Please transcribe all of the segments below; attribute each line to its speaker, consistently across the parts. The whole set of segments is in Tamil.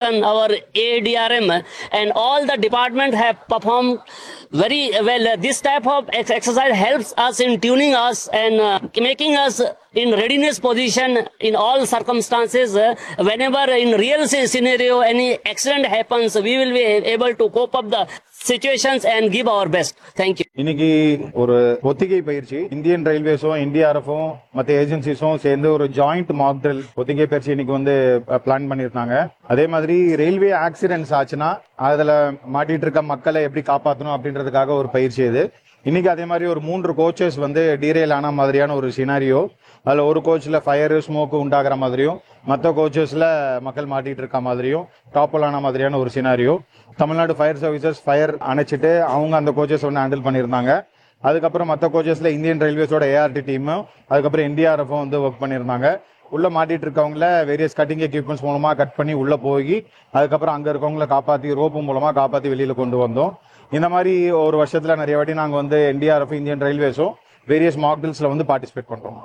Speaker 1: done our ADRM, and all the department have performed very well. Uh, This type of ex- exercise helps us in tuning us and uh, making us in readiness position in all circumstances. Uh, Whenever in real sce- scenario any accident happens, we will be able to cope up the situations and give our best. Thank you.
Speaker 2: இன்னைக்கு ஒரு ஒத்திகை பயிற்சி இந்தியன் ரயில்வேஸும் இந்தியாரஃபும் மற்ற ஏஜென்சிஸும் சேர்ந்து ஒரு ஜாயிண்ட் மாக் ட்ரில் ஒத்திகை பயிற்சி இன்னைக்கு வந்து பிளான் பண்ணியிருந்தாங்க அதே மாதிரி ரயில்வே ஆக்சிடென்ட்ஸ் ஆச்சுன்னா அதுல மாட்டிட்டு இருக்க மக்களை எப்படி காப்பாற்றணும் அப்படின்றதுக்காக ஒரு பயிற்சி இது இன்னைக்கு அதே மாதிரி ஒரு மூன்று கோச்சஸ் வந்து டீரெயில் ஆன மாதிரியான ஒரு சினாரியோ அதுல ஒரு கோச்ல ஃபயர் ஸ்மோக் உண்டாகிற மாதிரியும் மற்ற கோச்சஸ்ல மக்கள் மாட்டிட்டு இருக்க மாதிரியும் டாப்பல் ஆன மாதிரியான ஒரு scenario Tamil Nadu fire services fire அணைச்சிட்டு அவங்க அந்த கோச்சஸ் வந்து ஹேண்டில் பண்ணியிருந்தாங்க அதுக்கப்புறம் மற்ற கோச்சஸ்ல இந்தியன் ரயில்வேஸோட ஏஆர்டி டீமும் அதுக்கப்புறம் என்டிஆர்எஃப்பும் வந்து ஒர்க் பண்ணியிருந்தாங்க உள்ள மாட்டிட்டு இருக்கவங்கள வேரியஸ் கட்டிங் எக்யூப்மெண்ட்ஸ் மூலமா கட் பண்ணி உள்ள போய் அதுக்கப்புறம் அங்க இருக்கவங்கள காப்பாத்தி ரோப்பு மூலமா காப்பாத்தி வெளியில கொண்டு வந்தோம் இந்த மாதிரி ஒரு வருஷத்துல நிறைய வாட்டி நாங்க வந்து என்டிஆர்எஃப் இந்தியன் ரயில்வேஸும் வேரியஸ் மாக்டில்ஸ்ல வந்து பார்ட்டிசிபேட் பண்றோம்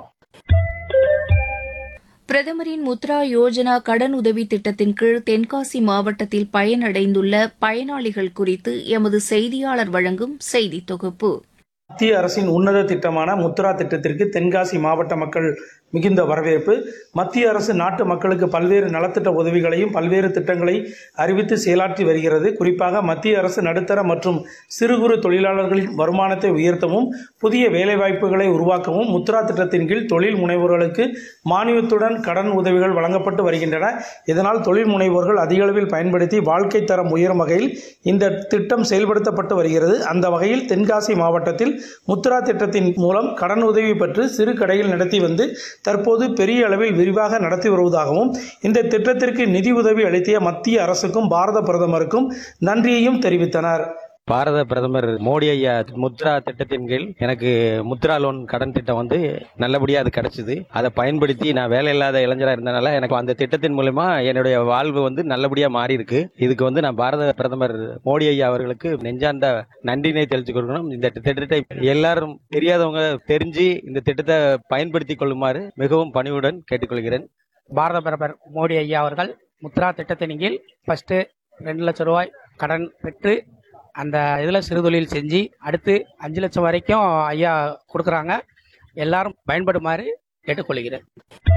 Speaker 3: பிரதமரின் முத்ரா யோஜனா கடன் உதவி திட்டத்தின் கீழ் தென்காசி மாவட்டத்தில் பயனடைந்துள்ள பயனாளிகள் குறித்து எமது செய்தியாளர் வழங்கும் செய்தி தொகுப்பு
Speaker 4: மத்திய அரசின் உன்னத திட்டமான முத்ரா திட்டத்திற்கு தென்காசி மாவட்ட மக்கள் மிகுந்த வரவேற்பு மத்திய அரசு நாட்டு மக்களுக்கு பல்வேறு நலத்திட்ட உதவிகளையும் பல்வேறு திட்டங்களை அறிவித்து செயலாற்றி வருகிறது குறிப்பாக மத்திய அரசு நடுத்தர மற்றும் சிறு குறு தொழிலாளர்களின் வருமானத்தை உயர்த்தவும் புதிய வேலைவாய்ப்புகளை உருவாக்கவும் முத்ரா திட்டத்தின் கீழ் தொழில் முனைவோர்களுக்கு மானியத்துடன் கடன் உதவிகள் வழங்கப்பட்டு வருகின்றன இதனால் தொழில் முனைவோர்கள் அதிக அளவில் பயன்படுத்தி வாழ்க்கை தரம் உயரும் வகையில் இந்த திட்டம் செயல்படுத்தப்பட்டு வருகிறது அந்த வகையில் தென்காசி மாவட்டத்தில் முத்ரா திட்டத்தின் மூலம் கடன் உதவி பெற்று சிறு கடைகள் நடத்தி வந்து தற்போது பெரிய அளவில் விரிவாக நடத்தி வருவதாகவும் இந்த திட்டத்திற்கு நிதி உதவி அளித்த மத்திய அரசுக்கும் பாரத பிரதமருக்கும் நன்றியையும் தெரிவித்தனர்
Speaker 5: பாரத பிரதமர் மோடி ஐயா முத்ரா திட்டத்தின் கீழ் எனக்கு முத்ரா லோன் கடன் திட்டம் வந்து நல்லபடியா அது கிடைச்சது அதை பயன்படுத்தி நான் வேலை இல்லாத இளைஞரா இருந்தனால எனக்கு அந்த திட்டத்தின் மூலமா என்னுடைய வாழ்வு வந்து நல்லபடியா மாறி இருக்கு இதுக்கு வந்து நான் பாரத பிரதமர் மோடி ஐயா அவர்களுக்கு நெஞ்சார்ந்த நன்றினை தெரிவித்துக் கொள்ளணும் இந்த திட்டத்தை எல்லாரும் தெரியாதவங்க தெரிஞ்சு இந்த திட்டத்தை பயன்படுத்திக் கொள்ளுமாறு மிகவும் பணிவுடன் கேட்டுக்கொள்கிறேன்
Speaker 6: பாரத பிரதமர் மோடி ஐயா அவர்கள் முத்ரா திட்டத்தின் கீழ் ஃபர்ஸ்ட் ரெண்டு லட்சம் ரூபாய் கடன் பெற்று அந்த இதில் சிறுதொழில் செஞ்சு அடுத்து அஞ்சு லட்சம் வரைக்கும் ஐயா கொடுக்குறாங்க எல்லாரும் பயன்படுமாறு கேட்டுக்கொள்கிறேன்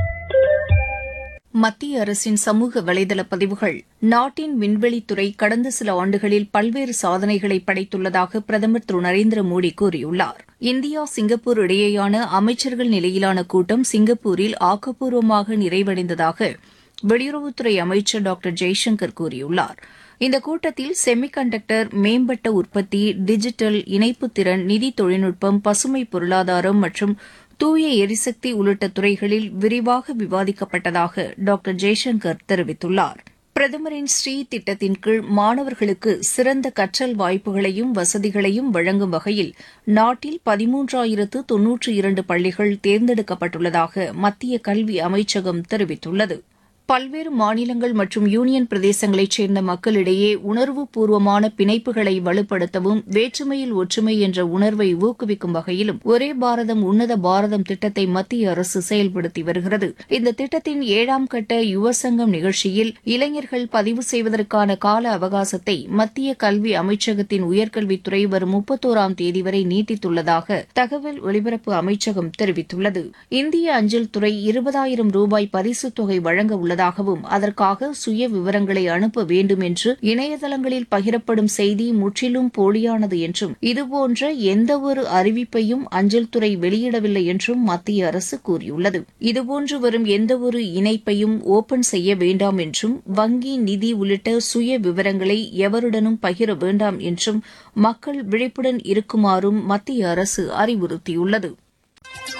Speaker 3: மத்திய அரசின் சமூக வலைதள பதிவுகள் நாட்டின் விண்வெளித்துறை கடந்த சில ஆண்டுகளில் பல்வேறு சாதனைகளை படைத்துள்ளதாக பிரதமர் திரு நரேந்திர மோடி கூறியுள்ளார் இந்தியா சிங்கப்பூர் இடையேயான அமைச்சர்கள் நிலையிலான கூட்டம் சிங்கப்பூரில் ஆக்கப்பூர்வமாக நிறைவடைந்ததாக வெளியுறவுத்துறை அமைச்சர் டாக்டர் ஜெய்சங்கர் கூறியுள்ளார் இந்த கூட்டத்தில் செமிகண்டக்டர் மேம்பட்ட உற்பத்தி டிஜிட்டல் இணைப்புத்திறன் நிதி தொழில்நுட்பம் பசுமை பொருளாதாரம் மற்றும் தூய எரிசக்தி உள்ளிட்ட துறைகளில் விரிவாக விவாதிக்கப்பட்டதாக டாக்டர் ஜெய்சங்கர் தெரிவித்துள்ளார் பிரதமரின் ஸ்ரீ திட்டத்தின் கீழ் மாணவர்களுக்கு சிறந்த கற்றல் வாய்ப்புகளையும் வசதிகளையும் வழங்கும் வகையில் நாட்டில் பதிமூன்றாயிரத்து தொன்னூற்று இரண்டு பள்ளிகள் தேர்ந்தெடுக்கப்பட்டுள்ளதாக மத்திய கல்வி அமைச்சகம் தெரிவித்துள்ளது பல்வேறு மாநிலங்கள் மற்றும் யூனியன் பிரதேசங்களைச் சேர்ந்த மக்களிடையே உணர்வுபூர்வமான பிணைப்புகளை வலுப்படுத்தவும் வேற்றுமையில் ஒற்றுமை என்ற உணர்வை ஊக்குவிக்கும் வகையிலும் ஒரே பாரதம் உன்னத பாரதம் திட்டத்தை மத்திய அரசு செயல்படுத்தி வருகிறது இந்த திட்டத்தின் ஏழாம் கட்ட யுவசங்கம் நிகழ்ச்சியில் இளைஞர்கள் பதிவு செய்வதற்கான கால அவகாசத்தை மத்திய கல்வி அமைச்சகத்தின் உயர்கல்வித்துறை வரும் முப்பத்தோராம் தேதி வரை நீட்டித்துள்ளதாக தகவல் ஒலிபரப்பு அமைச்சகம் தெரிவித்துள்ளது இந்திய அஞ்சல் துறை இருபதாயிரம் ரூபாய் பரிசுத் தொகை வழங்க உள்ளது உள்ளதாகவும் அதற்காக சுய விவரங்களை அனுப்ப வேண்டும் என்று இணையதளங்களில் பகிரப்படும் செய்தி முற்றிலும் போலியானது என்றும் இதுபோன்ற எந்தவொரு அறிவிப்பையும் அஞ்சல் துறை வெளியிடவில்லை என்றும் மத்திய அரசு கூறியுள்ளது இதுபோன்று வரும் எந்தவொரு இணைப்பையும் ஓபன் செய்ய வேண்டாம் என்றும் வங்கி நிதி உள்ளிட்ட சுய விவரங்களை எவருடனும் பகிர வேண்டாம் என்றும் மக்கள் விழிப்புடன் இருக்குமாறும் மத்திய அரசு அறிவுறுத்தியுள்ளது